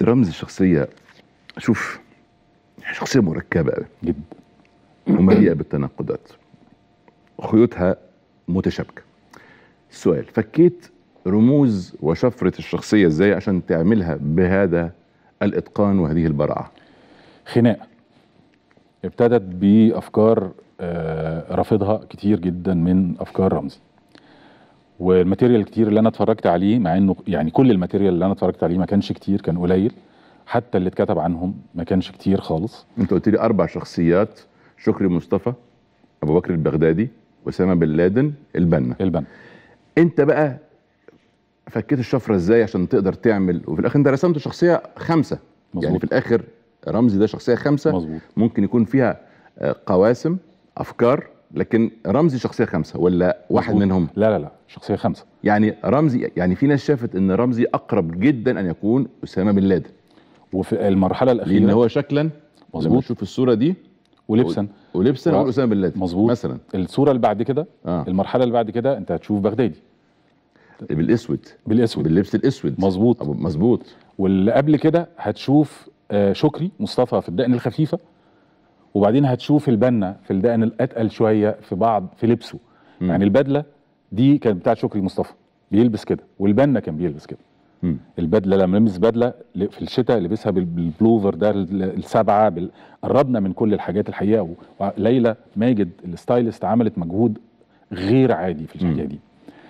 رمزي شخصيه شوف شخصيه مركبه قوي جدا ومليئه بالتناقضات خيوطها متشابكه السؤال فكيت رموز وشفره الشخصيه ازاي عشان تعملها بهذا الاتقان وهذه البراعه خناقه ابتدت بافكار آه، رافضها كتير جدا من افكار رمزي والماتيريال الكتير اللي انا اتفرجت عليه مع انه يعني كل الماتيريال اللي انا اتفرجت عليه ما كانش كتير كان قليل حتى اللي اتكتب عنهم ما كانش كتير خالص انت قلت لي اربع شخصيات شكري مصطفى ابو بكر البغدادي اسامه بن لادن البنا البنا انت بقى فكيت الشفره ازاي عشان تقدر تعمل وفي الاخر انت رسمت شخصيه خمسه مظبوط. يعني في الاخر رمزي ده شخصيه خمسه مظبوط ممكن يكون فيها آه، قواسم افكار لكن رمزي شخصيه خمسه ولا واحد مظبوط. منهم لا لا لا شخصيه خمسه يعني رمزي يعني في ناس شافت ان رمزي اقرب جدا ان يكون اسامه بن لادن وفي المرحله لان الاخيره هو شكلا لما مظبوط نشوف الصوره دي ولبسا ولبسا و- نقول اسامه بن لادن مظبوط. مثلا الصوره اللي بعد كده اه المرحله اللي بعد كده انت هتشوف بغدادي بالاسود بالاسود باللبس الاسود مظبوط أبو- مظبوط واللي قبل كده هتشوف آه، شكري مصطفى في الدقن الخفيفه وبعدين هتشوف البنا في الدقن الاتقل شويه في بعض في لبسه مم. يعني البدله دي كانت بتاعت شكري مصطفى بيلبس كده والبنا كان بيلبس كده مم. البدله لما لبس بدله ل- في الشتاء لبسها بال- بالبلوفر ده ال- السبعه بال... قربنا من كل الحاجات الحقيقه و- وليلى ماجد الستايلست عملت مجهود غير عادي في الحكايه مم. دي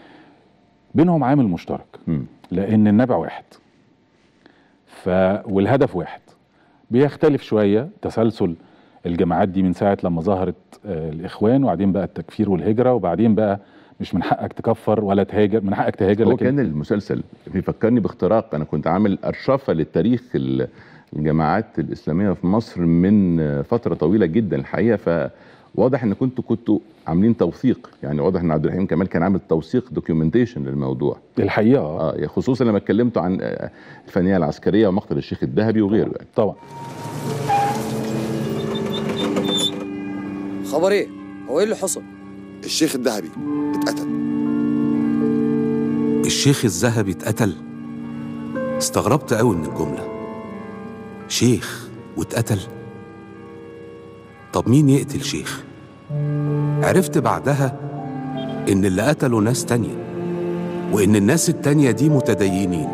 بينهم عامل مشترك مم. لان النبع واحد ف والهدف واحد بيختلف شويه تسلسل الجماعات دي من ساعه لما ظهرت آه، الاخوان وبعدين بقى التكفير والهجره وبعدين بقى مش من حقك تكفر ولا تهاجر من حقك تهاجر هو لكن كان المسلسل بيفكرني باختراق انا كنت عامل ارشفه للتاريخ ال- الجماعات الاسلاميه في مصر من فتره طويله جدا الحقيقه فواضح ان كنتوا كنتوا عاملين توثيق يعني واضح ان عبد الرحيم كمال كان عامل توثيق دوكيومنتيشن للموضوع الحقيقه آه، اه خصوصا لما اتكلمتوا عن آه، الفنيه العسكريه ومقتل الشيخ الذهبي وغيره يعني طبعا خبر ايه؟ هو ايه اللي حصل؟ الشيخ الذهبي اتقتل الشيخ الذهبي اتقتل استغربت قوي من الجملة شيخ واتقتل طب مين يقتل شيخ عرفت بعدها ان اللي قتلوا ناس تانية وان الناس التانية دي متدينين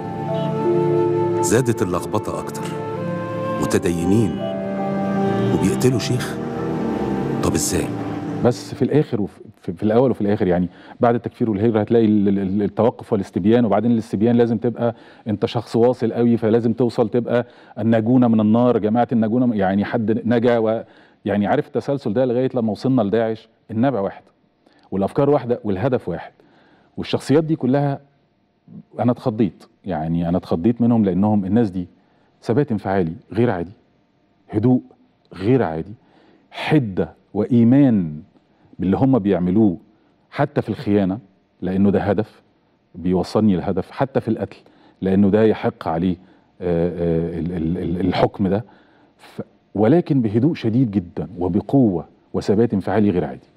زادت اللخبطة اكتر متدينين وبيقتلوا شيخ طب ازاي بس في الاخر وفي في, في الاول وفي الاخر يعني بعد التكفير والهجره هتلاقي ال- ال- التوقف والاستبيان وبعدين الاستبيان لازم تبقى انت شخص واصل قوي فلازم توصل تبقى الناجونه من النار جماعه الناجونه يعني حد نجا و يعني عارف التسلسل ده لغايه لما وصلنا لداعش النبع واحد والافكار واحده والهدف واحد والشخصيات دي كلها انا اتخضيت يعني انا اتخضيت منهم لانهم الناس دي ثبات انفعالي غير عادي هدوء غير عادي حده وايمان باللي هم بيعملوه حتى في الخيانه لانه ده هدف بيوصلني لهدف حتى في القتل لانه ده يحق عليه آه، آه، ال- ال- ال- الحكم ده ف- ولكن بهدوء شديد جدا وبقوه وثبات انفعالي غير عادي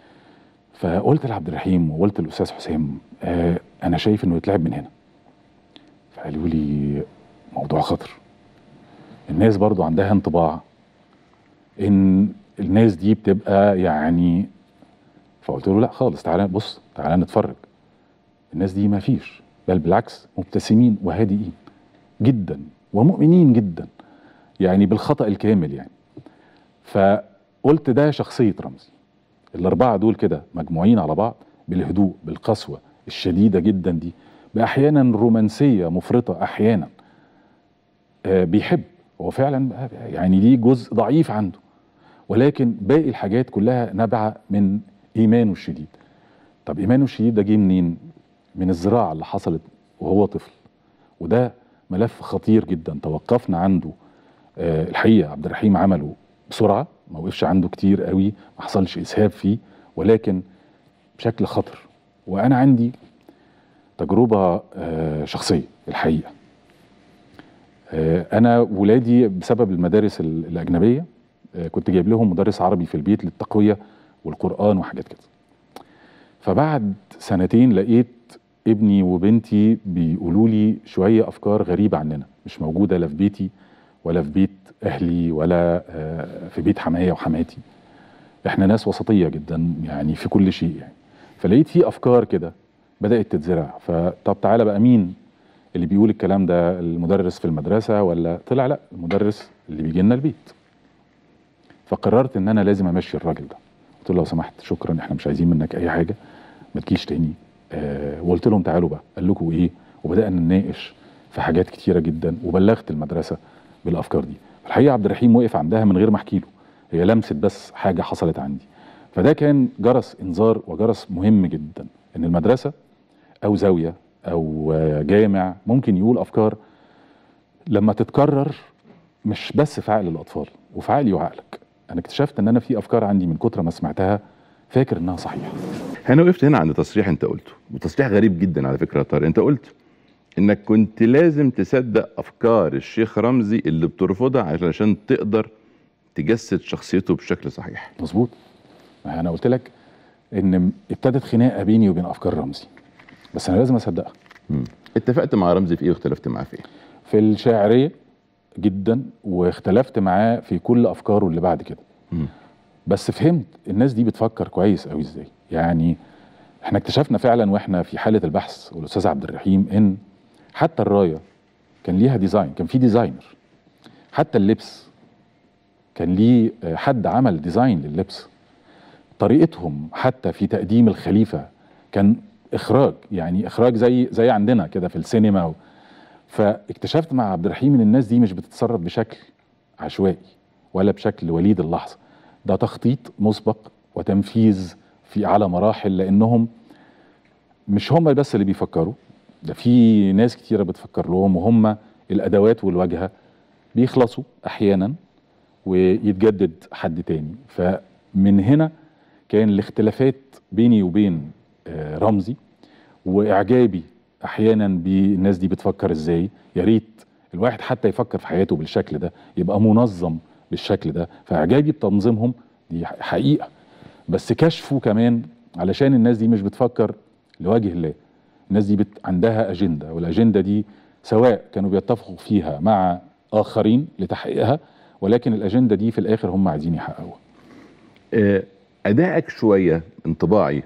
فقلت لعبد الرحيم وقلت للاستاذ حسام آه انا شايف انه يتلعب من هنا فقالوا لي موضوع خطر الناس برضو عندها انطباع ان الناس دي بتبقى يعني فقلت له لا خالص تعالى بص تعالى نتفرج الناس دي ما فيش بل بالعكس مبتسمين وهادئين جدا ومؤمنين جدا يعني بالخطأ الكامل يعني فقلت ده شخصية رمزي الأربعة دول كده مجموعين على بعض بالهدوء بالقسوة الشديدة جدا دي بأحيانا رومانسية مفرطة أحيانا آه بيحب هو فعلا يعني دي جزء ضعيف عنده ولكن باقي الحاجات كلها نابعة من إيمانه الشديد طب إيمانه الشديد ده جه منين؟ من الزراعة اللي حصلت وهو طفل وده ملف خطير جدا توقفنا عنده آه الحقيقة عبد الرحيم عمله بسرعة ما وقفش عنده كتير قوي ما حصلش إسهاب فيه ولكن بشكل خطر وأنا عندي تجربة آه شخصية الحقيقة آه أنا ولادي بسبب المدارس ال- الأجنبية آه كنت جايب لهم مدرس عربي في البيت للتقوية والقرآن وحاجات كده فبعد سنتين لقيت ابني وبنتي بيقولوا لي شويه افكار غريبه عننا مش موجوده لا في بيتي ولا في بيت اهلي ولا آه، في بيت حماية وحماتي احنا ناس وسطيه جدا يعني في كل شيء يعني فلقيت في افكار كده بدات تتزرع فطب تعالى بقى مين اللي بيقول الكلام ده المدرس في المدرسه ولا طلع لا المدرس اللي بيجي لنا البيت فقررت ان انا لازم امشي الراجل ده قلت له لو سمحت شكرا احنا مش عايزين منك اي حاجه ما تجيش تاني آه وقلت لهم تعالوا بقى قال لكم ايه وبدانا نناقش في حاجات كتيره جدا وبلغت المدرسه بالافكار دي الحقيقه عبد الرحيم وقف عندها من غير ما احكي له هي لمست بس حاجه حصلت عندي فده كان جرس انذار وجرس مهم جدا ان المدرسه او زاويه او آه، جامع ممكن يقول افكار لما تتكرر مش بس في عقل الاطفال وفي عقلي وعقلك انا اكتشفت ان انا في افكار عندي من كتر ما سمعتها فاكر انها صحيحه انا وقفت هنا عند تصريح انت قلته وتصريح غريب جدا على فكره يا طارق انت قلت انك كنت لازم تصدق افكار الشيخ رمزي اللي بترفضها علشان تقدر تجسد شخصيته بشكل صحيح مظبوط ما انا قلت لك ان ابتدت خناقه بيني وبين افكار رمزي بس انا لازم اصدقها مم. اتفقت مع رمزي في ايه واختلفت معاه في ايه في الشاعريه جدا واختلفت معاه في كل افكاره اللي بعد كده مم. بس فهمت الناس دي بتفكر كويس قوي ازاي يعني احنا اكتشفنا فعلا واحنا في حاله البحث والاستاذ عبد الرحيم ان حتى الرايه كان ليها ديزاين كان في ديزاينر حتى اللبس كان ليه آه، حد عمل ديزاين لللبس طريقتهم حتى في تقديم الخليفه كان اخراج يعني اخراج زي زي عندنا كده في السينما و... فاكتشفت مع عبد الرحيم ان الناس دي مش بتتصرف بشكل عشوائي ولا بشكل وليد اللحظه ده تخطيط مسبق وتنفيذ في على مراحل لانهم مش هم بس اللي بيفكروا ده في ناس كتيره بتفكر لهم وهم الادوات والواجهه بيخلصوا احيانا ويتجدد حد تاني فمن هنا كان الاختلافات بيني وبين آه، رمزي واعجابي احيانا بالناس دي بتفكر ازاي يا ريت الواحد حتى يفكر في حياته بالشكل ده يبقى منظم بالشكل ده فاعجابي بتنظيمهم دي حقيقه بس كشفه كمان علشان الناس دي مش بتفكر لوجه الله الناس دي بت عندها اجنده والاجنده دي سواء كانوا بيتفقوا فيها مع اخرين لتحقيقها ولكن الاجنده دي في الاخر هم عايزين يحققوها آه، ادائك شويه انطباعي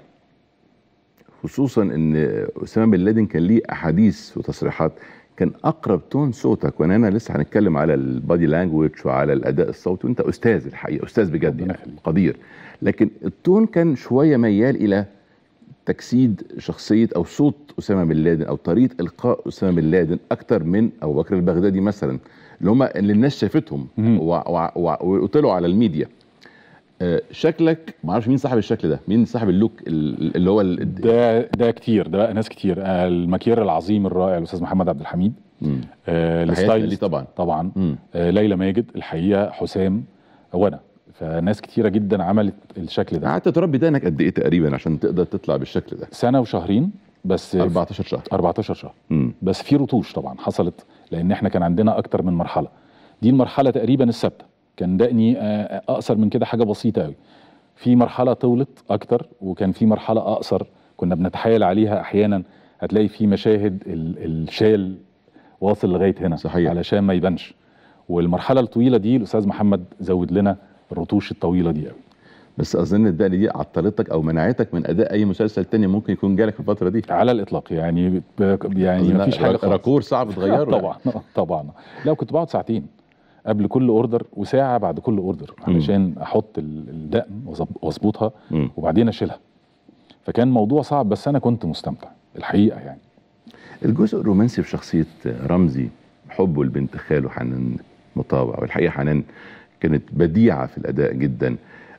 خصوصا ان اسامه بن لادن كان ليه احاديث وتصريحات كان اقرب تون صوتك وانا هنا لسه هنتكلم على البادي لانجوج وعلى الاداء الصوتي وانت استاذ الحقيقه استاذ بجد ربنا يعني يخليك. قدير لكن التون كان شويه ميال الى تجسيد شخصيه او صوت اسامه بن لادن او طريقه القاء اسامه بن لادن اكتر من ابو بكر البغدادي مثلا اللي هم اللي الناس شافتهم مم. وع- وع- وع- وطلعوا على الميديا آه، شكلك ما اعرفش مين صاحب الشكل ده مين صاحب اللوك ال- اللي هو ال- ده ده كتير ده بقى ناس كتير آه، المكير العظيم الرائع الاستاذ محمد عبد الحميد مم. آه، تحياتي الستايلست ليه طبعا طبعا مم. آه، ليلى ماجد الحقيقه حسام وانا فناس كتيره جدا عملت الشكل ده قعدت تربي دقنك قد ايه تقريبا عشان تقدر تطلع بالشكل ده سنه وشهرين بس 14 شهر 14 شهر مم. بس في رتوش طبعا حصلت لان احنا كان عندنا اكتر من مرحله دي المرحله تقريبا الثابته كان دقني آه، اقصر من كده حاجه بسيطه قوي في مرحله طولت اكتر وكان في مرحله اقصر كنا بنتحايل عليها احيانا هتلاقي في مشاهد ال- الشال واصل لغايه هنا صحيح. علشان ما يبانش والمرحله الطويله دي الاستاذ محمد زود لنا الرتوش الطويله دي قوي بس اظن الدقن دي عطلتك او منعتك من اداء اي مسلسل تاني ممكن يكون جالك في الفتره دي على الاطلاق يعني ب- يعني أظن ما فيش حاجه را- خالص راكور صعب تغيره طبعا طبعا لا كنت بقعد ساعتين قبل كل اوردر وساعه بعد كل اوردر علشان احط ال- الدقن وأظب- واظبطها مم. وبعدين اشيلها فكان موضوع صعب بس انا كنت مستمتع الحقيقه يعني الجزء الرومانسي في شخصيه رمزي حبه لبنت خاله حنان مطاوع والحقيقه حنان كانت بديعه في الاداء جدا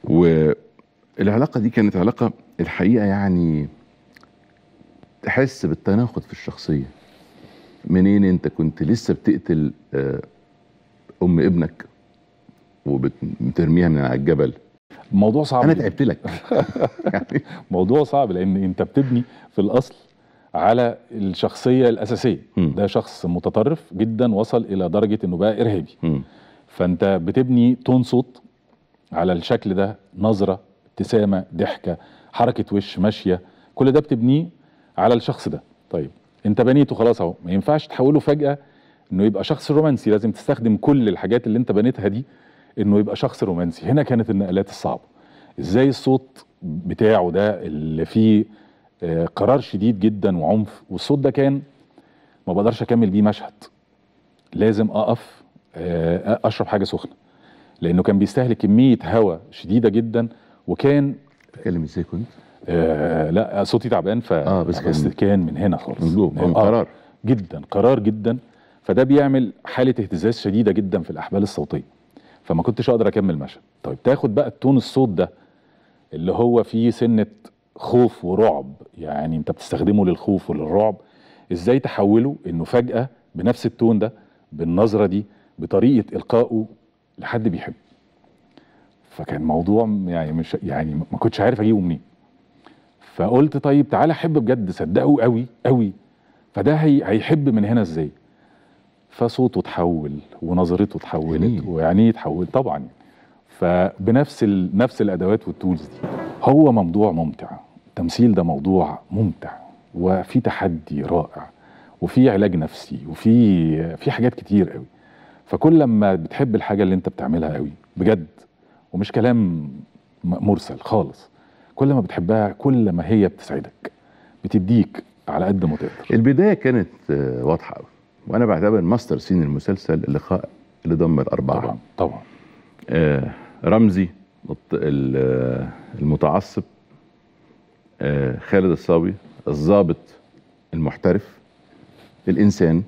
والعلاقه دي كانت علاقه الحقيقه يعني تحس بالتناقض في الشخصيه منين انت كنت لسه بتقتل آه، ام ابنك وبترميها من على الجبل موضوع صعب انا جداً. تعبت لك يعني موضوع صعب لان انت بتبني في الاصل على الشخصيه الاساسيه مم. ده شخص متطرف جدا وصل الى درجه انه بقى ارهابي مم. فانت بتبني تون صوت على الشكل ده نظره ابتسامه ضحكه حركه وش ماشيه كل ده بتبنيه على الشخص ده طيب انت بنيته خلاص اهو ما ينفعش تحوله فجاه انه يبقى شخص رومانسي لازم تستخدم كل الحاجات اللي انت بنيتها دي انه يبقى شخص رومانسي هنا كانت النقلات الصعبه ازاي الصوت بتاعه ده اللي فيه آه، قرار شديد جدا وعنف والصوت ده كان ما بقدرش اكمل بيه مشهد لازم اقف آه، اشرب حاجه سخنه لانه كان بيستهلك كميه هواء شديده جدا وكان بتتكلم ازاي كنت؟ آه لا صوتي تعبان ف آه، بس بس كان- كان من هنا خالص من جوه، من آه، قرار. جدا قرار جدا فده بيعمل حاله اهتزاز شديده جدا في الاحبال الصوتيه فما كنتش اقدر اكمل مشهد طيب تاخد بقى التون الصوت ده اللي هو فيه سنه خوف ورعب يعني انت بتستخدمه للخوف وللرعب ازاي تحوله انه فجاه بنفس التون ده بالنظره دي بطريقه القائه لحد بيحب فكان موضوع يعني مش يعني ما كنتش عارف اجيبه منين فقلت طيب تعالى حب بجد صدقه قوي قوي فده هي هيحب من هنا ازاي فصوته اتحول ونظرته اتحولت جميل. وعينيه اتحول طبعا فبنفس ال... نفس الادوات والتولز دي هو موضوع ممتع التمثيل ده موضوع ممتع وفي تحدي رائع وفي علاج نفسي وفي في حاجات كتير قوي فكل لما بتحب الحاجه اللي انت بتعملها قوي بجد ومش كلام م- مرسل خالص كل ما بتحبها كل ما هي بتسعدك بتديك على قد ما تقدر البدايه كانت آه، واضحه قوي وانا بعتبر ماستر سين المسلسل اللقاء اللي ضم الاربعه طبعا طبعا آه، رمزي الط- ال- آه، المتعصب آه، خالد الصاوي الضابط المحترف الانسان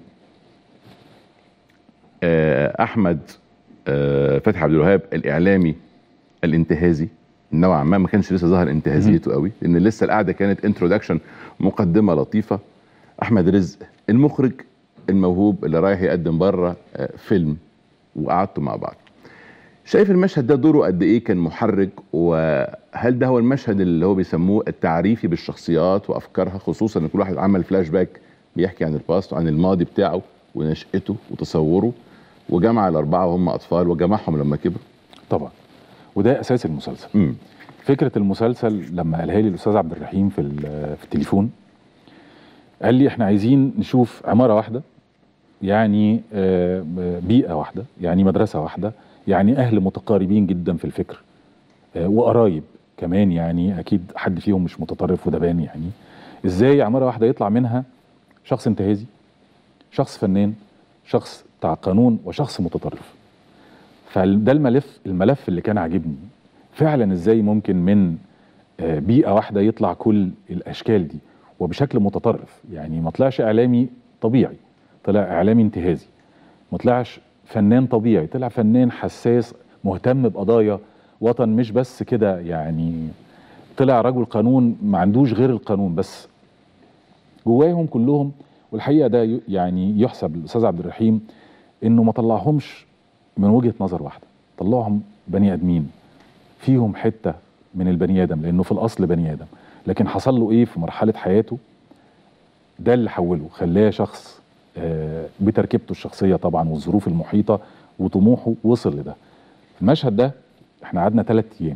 آه، احمد آه، فتحي عبد الوهاب الاعلامي الانتهازي نوعا ما ما كانش لسه ظهر انتهازيته قوي لان لسه القعده كانت انترودكشن مقدمه لطيفه احمد رزق المخرج الموهوب اللي رايح يقدم بره آه، فيلم وقعدتوا مع بعض شايف المشهد ده دوره قد ايه كان محرك وهل ده هو المشهد اللي هو بيسموه التعريفي بالشخصيات وافكارها خصوصا ان كل واحد عمل فلاش باك بيحكي عن الباست وعن الماضي بتاعه ونشأته وتصوره وجمع الاربعه وهم اطفال وجمعهم لما كبروا طبعا وده اساس المسلسل امم فكره المسلسل لما قالها لي الاستاذ عبد الرحيم في ال- في التليفون قال لي احنا عايزين نشوف عماره واحده يعني آه، بيئه واحده يعني مدرسه واحده يعني اهل متقاربين جدا في الفكر آه، وقرايب كمان يعني اكيد حد فيهم مش متطرف وده بان يعني ازاي عماره واحده يطلع منها شخص انتهازي شخص فنان شخص بتاع قانون وشخص متطرف فده الملف الملف اللي كان عاجبني فعلا ازاي ممكن من آه، بيئه واحده يطلع كل الاشكال دي وبشكل متطرف يعني ما طلعش اعلامي طبيعي طلع اعلامي انتهازي ما طلعش فنان طبيعي طلع فنان حساس مهتم بقضايا وطن مش بس كده يعني طلع رجل قانون ما عندوش غير القانون بس جواهم كلهم والحقيقه ده ي- يعني يحسب للاستاذ عبد الرحيم انه ما طلعهمش من وجهه نظر واحده طلعهم بني ادمين فيهم حته من البني ادم لانه في الاصل بني ادم لكن حصل له ايه في مرحله حياته ده اللي حوله خلاه شخص آه، بتركيبته الشخصيه طبعا والظروف المحيطه وطموحه وصل لده في المشهد ده احنا قعدنا ثلاث ايام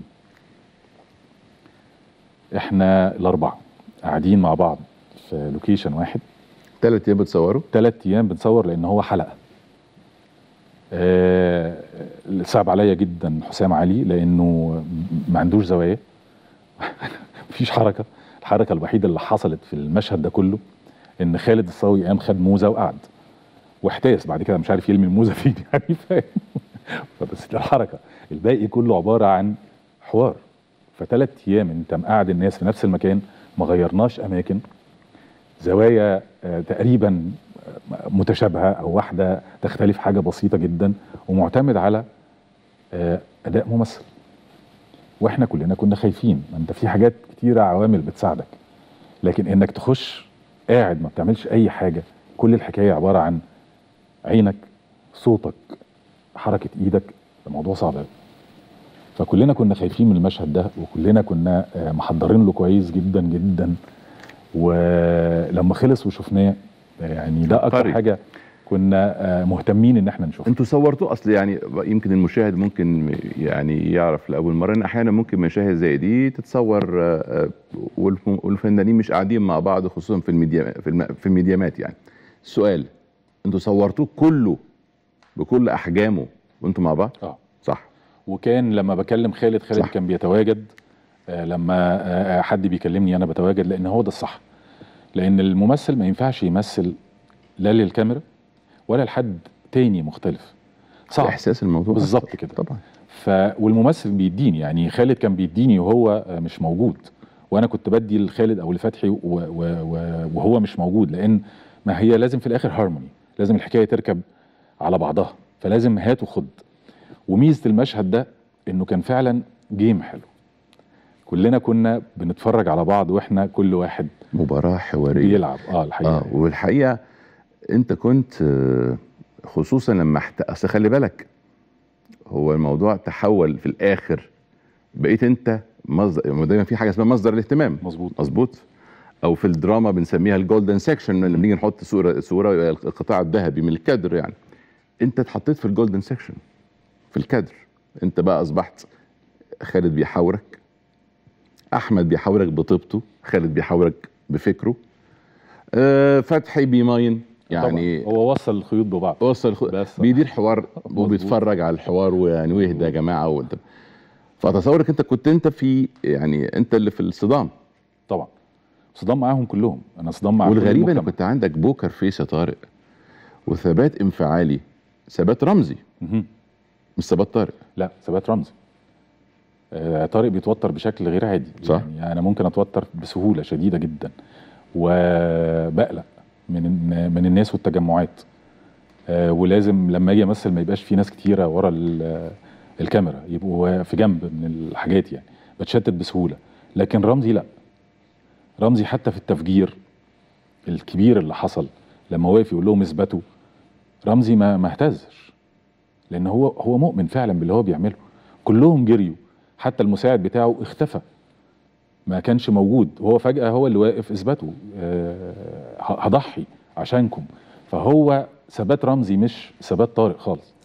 احنا الاربعه قاعدين مع بعض في لوكيشن واحد ثلاث ايام بتصوروا ثلاث ايام بنصور لان هو حلقه آه صعب عليا جدا حسام علي لانه ما عندوش زوايا مفيش حركه الحركه الوحيده اللي حصلت في المشهد ده كله ان خالد الصاوي قام خد موزه وقعد واحتاس بعد كده مش عارف يرمي الموزه فين يعني فاهم فبس ده الحركه الباقي كله عباره عن حوار فثلاث ايام انت مقعد الناس في نفس المكان ما غيرناش اماكن زوايا آه، تقريبا آه، متشابهه او واحده تختلف حاجه بسيطه جدا ومعتمد على آه، اداء ممثل واحنا كلنا كنا خايفين ما انت في حاجات كتيره عوامل بتساعدك لكن انك تخش قاعد ما بتعملش اي حاجه كل الحكايه عباره عن عينك صوتك حركه ايدك ده موضوع صعب قوي فكلنا كنا خايفين من المشهد ده وكلنا كنا آه، محضرين له كويس جدا جدا ولما خلص وشفناه يعني ده اكتر عبقري. حاجه كنا آه، مهتمين ان احنا نشوفها انتوا صورتوه اصل يعني يمكن المشاهد ممكن يعني يعرف لاول مره ان احيانا ممكن مشاهد زي دي تتصور آه، آه، والف- والفنانين مش قاعدين مع بعض خصوصا في الميديا في, الم... في الميديامات يعني السؤال انتوا صورتوه كله بكل احجامه وانتوا مع بعض اه صح وكان لما بكلم خالد خالد صح. كان بيتواجد آه، لما آه، حد بيكلمني انا بتواجد لان هو ده الصح لان الممثل ما ينفعش يمثل لا للكاميرا ولا لحد تاني مختلف صعب احساس الموضوع بالظبط أكتر. كده. طبعا ف والممثل بيديني يعني خالد كان بيديني وهو آه، مش موجود وانا كنت بدي لخالد او لفتحي و- و- و- وهو مش موجود لان ما هي لازم في الاخر هارموني لازم الحكايه تركب على بعضها فلازم هات وخد وميزه المشهد ده انه كان فعلا جيم حلو كلنا كنا بنتفرج على بعض واحنا كل واحد مباراه حواريه بيلعب اه الحقيقه اه والحقيقه انت كنت آه، خصوصا لما احت... اصل خلي بالك هو الموضوع تحول في الاخر بقيت انت مصدر دايما في حاجه اسمها مصدر الاهتمام مظبوط مظبوط او في الدراما بنسميها الجولدن سيكشن لما بنيجي نحط صوره صوره يبقى القطاع الذهبي من الكادر يعني انت اتحطيت في الجولدن سيكشن في الكادر انت بقى اصبحت خالد بيحاورك احمد بيحاورك بطيبته خالد بيحاورك بفكره آه فتحي بيماين يعني طبعاً. هو وصل الخيوط ببعض وصل خ... بس بيدير حوار مظبوط. وبيتفرج على الحوار ويعني ويهدى يا جماعه وانت فاتصورك انت كنت انت في يعني انت اللي في الصدام طبعا صدام معاهم كلهم انا صدام مع كل والغريب ان المجتمع. كنت عندك بوكر فيس يا طارق وثبات انفعالي ثبات رمزي مهم. مش ثبات طارق لا ثبات رمزي آه طارق بيتوتر بشكل غير عادي صح. يعني انا ممكن اتوتر بسهوله شديده جدا وبقلق من من الناس والتجمعات آه ولازم لما اجي امثل ما يبقاش في ناس كتيره ورا ال- الكاميرا يبقوا في جنب من الحاجات يعني بتشتت بسهوله لكن رمزي لا رمزي حتى في التفجير الكبير اللي حصل لما وقف يقول لهم اثبتوا رمزي ما ما اهتزش لان هو هو مؤمن فعلا باللي هو بيعمله كلهم جريوا حتى المساعد بتاعه اختفى ما كانش موجود وهو فجأة هو اللي واقف اثبتوا آه، ه- هضحي عشانكم فهو ثبات رمزي مش ثبات طارق خالص